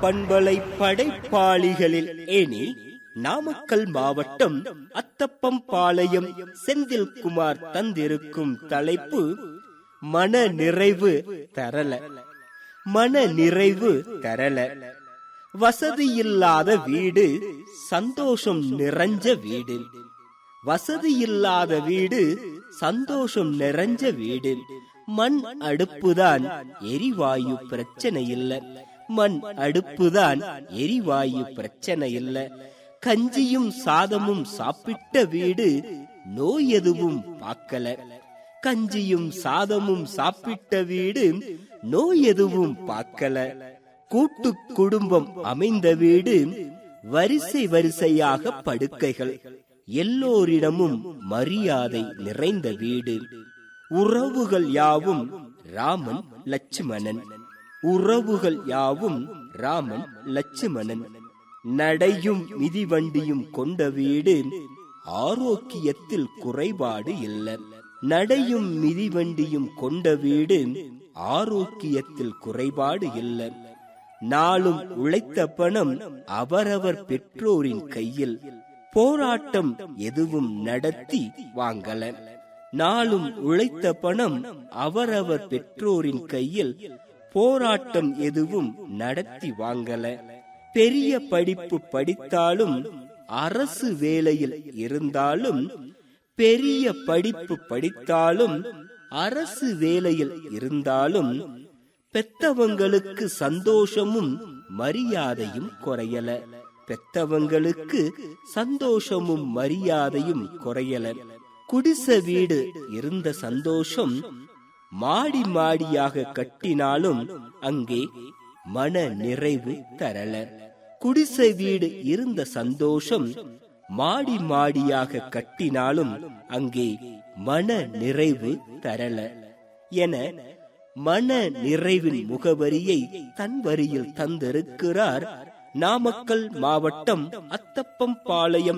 பண்பலை படைப்பாளிகளில் ஏனி நாமக்கல் மாவட்டம் அத்தப்பம் பாளையம் செந்தில்குமார் தந்திருக்கும் தலைப்பு மன நிறைவு தரல மன நிறைவு தரல வசதியில்லாத வீடு சந்தோஷம் நிறைஞ்ச வீடு வசதியில்லாத வீடு சந்தோஷம் நிறைஞ்ச வீடு மண் அடுப்புதான் எரிவாயு பிரச்சனை இல்ல மண் அடுப்புதான் எரிவாயு பிரச்சனை இல்ல கஞ்சியும் சாதமும் சாப்பிட்ட வீடு நோய் எதுவும் பார்க்கல கஞ்சியும் சாதமும் சாப்பிட்ட வீடு நோய் எதுவும் பார்க்கல கூட்டு குடும்பம் அமைந்த வீடு வரிசை வரிசையாக படுக்கைகள் எல்லோரிடமும் மரியாதை நிறைந்த வீடு உறவுகள் யாவும் ராமன் லட்சுமணன் உறவுகள் யாவும் ராமன் லட்சுமணன் நடையும் மிதிவண்டியும் கொண்ட வீடு ஆரோக்கியத்தில் குறைபாடு இல்லை நடையும் மிதிவண்டியும் கொண்ட வீடு ஆரோக்கியத்தில் குறைபாடு இல்லை நாளும் உழைத்த பணம் அவரவர் பெற்றோரின் கையில் போராட்டம் எதுவும் நடத்தி வாங்கல நாளும் உழைத்த பணம் அவரவர் பெற்றோரின் கையில் போராட்டம் எதுவும் நடத்தி வாங்கல பெரிய படிப்பு படித்தாலும் அரசு வேலையில் இருந்தாலும் பெரிய படிப்பு படித்தாலும் அரசு வேலையில் இருந்தாலும் பெத்தவங்களுக்கு சந்தோஷமும் மரியாதையும் குறையல பெத்தவங்களுக்கு சந்தோஷமும் மரியாதையும் குறையல குடிசை வீடு இருந்த சந்தோஷம் மாடி மாடியாக கட்டினாலும் அங்கே மன நிறைவு தரல குடிசை வீடு இருந்த சந்தோஷம் மாடி மாடியாக கட்டினாலும் அங்கே மன நிறைவு தரல என மன நிறைவின் முகவரியை தன் வரியில் தந்திருக்கிறார் நாமக்கல் மாவட்டம் அத்தப்பம் பாளையம்